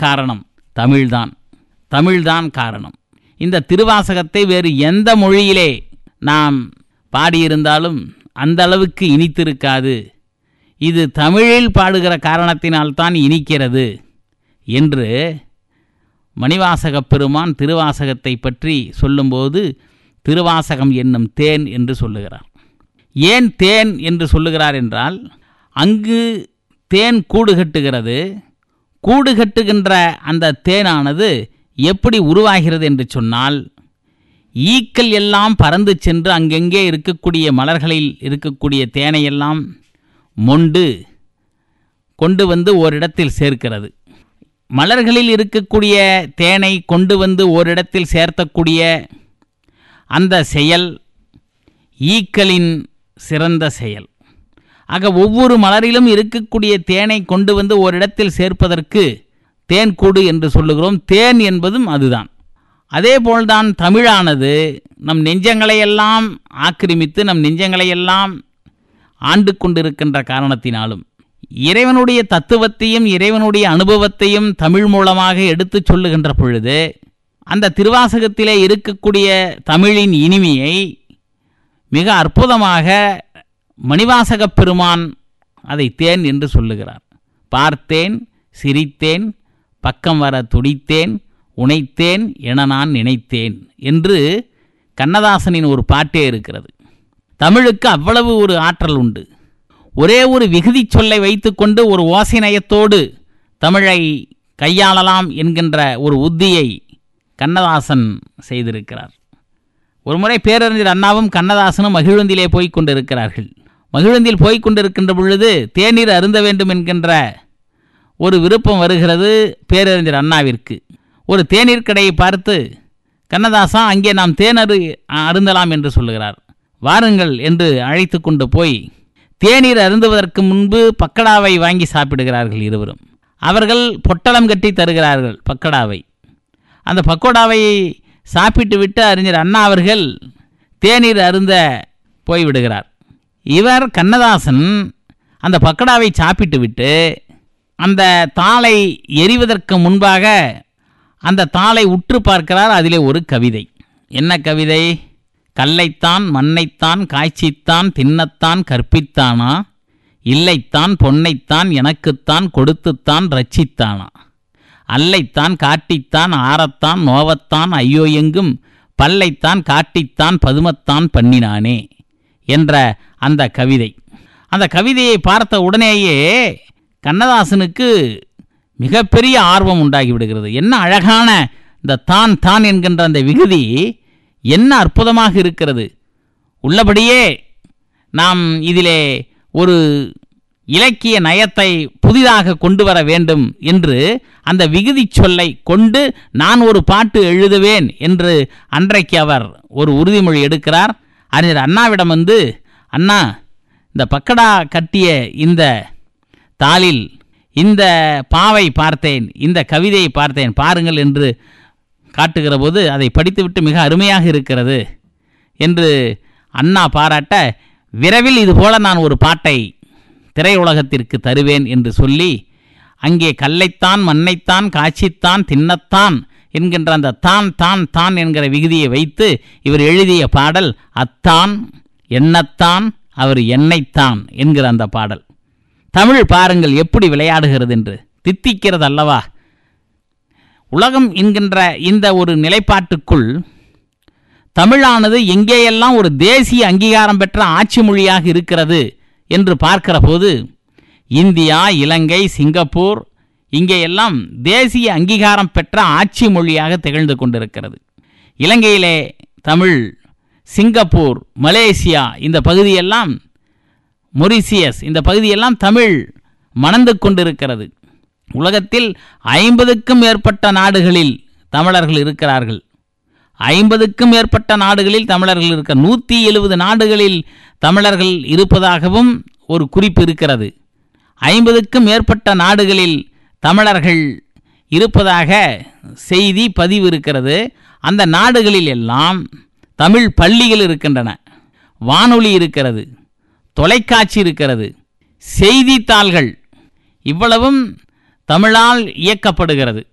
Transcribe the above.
காரணம் தமிழ்தான் தமிழ்தான் காரணம் இந்த திருவாசகத்தை வேறு எந்த மொழியிலே நாம் பாடியிருந்தாலும் அந்த அளவுக்கு இனித்திருக்காது இது தமிழில் பாடுகிற காரணத்தினால்தான் இனிக்கிறது என்று மணிவாசகப் பெருமான் திருவாசகத்தை பற்றி சொல்லும்போது திருவாசகம் என்னும் தேன் என்று சொல்லுகிறார் ஏன் தேன் என்று சொல்லுகிறார் என்றால் அங்கு தேன் கூடு கட்டுகிறது கூடு கட்டுகின்ற அந்த தேனானது எப்படி உருவாகிறது என்று சொன்னால் ஈக்கள் எல்லாம் பறந்து சென்று அங்கெங்கே இருக்கக்கூடிய மலர்களில் இருக்கக்கூடிய தேனையெல்லாம் மொண்டு கொண்டு வந்து ஓரிடத்தில் சேர்க்கிறது மலர்களில் இருக்கக்கூடிய தேனை கொண்டு வந்து ஓரிடத்தில் சேர்த்தக்கூடிய அந்த செயல் ஈக்களின் சிறந்த செயல் ஆக ஒவ்வொரு மலரிலும் இருக்கக்கூடிய தேனை கொண்டு வந்து ஓரிடத்தில் சேர்ப்பதற்கு தேன் கூடு என்று சொல்லுகிறோம் தேன் என்பதும் அதுதான் அதேபோல்தான் தமிழானது நம் நெஞ்சங்களையெல்லாம் ஆக்கிரமித்து நம் நெஞ்சங்களையெல்லாம் ஆண்டு கொண்டிருக்கின்ற காரணத்தினாலும் இறைவனுடைய தத்துவத்தையும் இறைவனுடைய அனுபவத்தையும் தமிழ் மூலமாக எடுத்துச் சொல்லுகின்ற பொழுது அந்த திருவாசகத்திலே இருக்கக்கூடிய தமிழின் இனிமையை மிக அற்புதமாக மணிவாசகப் பெருமான் அதை தேன் என்று சொல்லுகிறார் பார்த்தேன் சிரித்தேன் பக்கம் வர துடித்தேன் உனைத்தேன் என நான் நினைத்தேன் என்று கண்ணதாசனின் ஒரு பாட்டே இருக்கிறது தமிழுக்கு அவ்வளவு ஒரு ஆற்றல் உண்டு ஒரே ஒரு விகுதி சொல்லை வைத்துக்கொண்டு ஒரு ஓசை நயத்தோடு தமிழை கையாளலாம் என்கின்ற ஒரு உத்தியை கண்ணதாசன் செய்திருக்கிறார் ஒருமுறை பேரறிஞர் அண்ணாவும் கண்ணதாசனும் மகிழுந்திலே போய்க் கொண்டிருக்கிறார்கள் மகிழுந்தில் போய்க் கொண்டிருக்கின்ற பொழுது தேநீர் அருந்த வேண்டும் என்கின்ற ஒரு விருப்பம் வருகிறது பேரறிஞர் அண்ணாவிற்கு ஒரு தேநீர் கடையை பார்த்து கண்ணதாசா அங்கே நாம் தேனரு அருந்தலாம் என்று சொல்லுகிறார் வாருங்கள் என்று அழைத்து கொண்டு போய் தேநீர் அருந்துவதற்கு முன்பு பக்கடாவை வாங்கி சாப்பிடுகிறார்கள் இருவரும் அவர்கள் பொட்டலம் கட்டி தருகிறார்கள் பக்கடாவை அந்த பக்கோடாவை சாப்பிட்டு விட்டு அறிஞர் அண்ணா அவர்கள் தேநீர் அருந்த போய்விடுகிறார் இவர் கண்ணதாசன் அந்த பக்கடாவை சாப்பிட்டு விட்டு அந்த தாளை எரிவதற்கு முன்பாக அந்த தாளை உற்று பார்க்கிறார் அதிலே ஒரு கவிதை என்ன கவிதை கல்லைத்தான் மண்ணைத்தான் காய்ச்சித்தான் தின்னத்தான் கற்பித்தானா இல்லைத்தான் பொன்னைத்தான் எனக்குத்தான் கொடுத்துத்தான் ரட்சித்தானா அல்லைத்தான் காட்டித்தான் ஆரத்தான் நோவத்தான் ஐயோ எங்கும் பல்லைத்தான் காட்டித்தான் பதுமத்தான் பண்ணினானே என்ற அந்த கவிதை அந்த கவிதையை பார்த்த உடனேயே கண்ணதாசனுக்கு மிகப்பெரிய ஆர்வம் உண்டாகி விடுகிறது என்ன அழகான இந்த தான் தான் என்கின்ற அந்த விகுதி என்ன அற்புதமாக இருக்கிறது உள்ளபடியே நாம் இதிலே ஒரு இலக்கிய நயத்தை புதிதாக கொண்டு வர வேண்டும் என்று அந்த விகுதி சொல்லை கொண்டு நான் ஒரு பாட்டு எழுதுவேன் என்று அன்றைக்கு அவர் ஒரு உறுதிமொழி எடுக்கிறார் அறிஞர் அண்ணாவிடம் வந்து அண்ணா இந்த பக்கடா கட்டிய இந்த தாளில் இந்த பாவை பார்த்தேன் இந்த கவிதையை பார்த்தேன் பாருங்கள் என்று காட்டுகிற போது அதை படித்துவிட்டு மிக அருமையாக இருக்கிறது என்று அண்ணா பாராட்ட விரைவில் இதுபோல நான் ஒரு பாட்டை திரையுலகத்திற்கு தருவேன் என்று சொல்லி அங்கே கல்லைத்தான் மண்ணைத்தான் காய்ச்சித்தான் தின்னத்தான் என்கின்ற அந்த தான் தான் தான் என்கிற விகுதியை வைத்து இவர் எழுதிய பாடல் அத்தான் எண்ணத்தான் அவர் என்னைத்தான் என்கிற அந்த பாடல் தமிழ் பாருங்கள் எப்படி விளையாடுகிறது என்று தித்திக்கிறது அல்லவா உலகம் என்கின்ற இந்த ஒரு நிலைப்பாட்டுக்குள் தமிழானது எங்கேயெல்லாம் ஒரு தேசிய அங்கீகாரம் பெற்ற ஆட்சி மொழியாக இருக்கிறது என்று பார்க்கிற போது இந்தியா இலங்கை சிங்கப்பூர் இங்கேயெல்லாம் தேசிய அங்கீகாரம் பெற்ற ஆட்சி மொழியாக திகழ்ந்து கொண்டிருக்கிறது இலங்கையிலே தமிழ் சிங்கப்பூர் மலேசியா இந்த பகுதியெல்லாம் மொரிசியஸ் இந்த பகுதியெல்லாம் தமிழ் மணந்து கொண்டிருக்கிறது உலகத்தில் ஐம்பதுக்கும் மேற்பட்ட நாடுகளில் தமிழர்கள் இருக்கிறார்கள் ஐம்பதுக்கும் மேற்பட்ட நாடுகளில் தமிழர்கள் இருக்க நூற்றி எழுபது நாடுகளில் தமிழர்கள் இருப்பதாகவும் ஒரு குறிப்பு இருக்கிறது ஐம்பதுக்கும் மேற்பட்ட நாடுகளில் தமிழர்கள் இருப்பதாக செய்தி பதிவு இருக்கிறது அந்த நாடுகளில் எல்லாம் தமிழ் பள்ளிகள் இருக்கின்றன வானொலி இருக்கிறது தொலைக்காட்சி இருக்கிறது செய்தித்தாள்கள் இவ்வளவும் தமிழால் இயக்கப்படுகிறது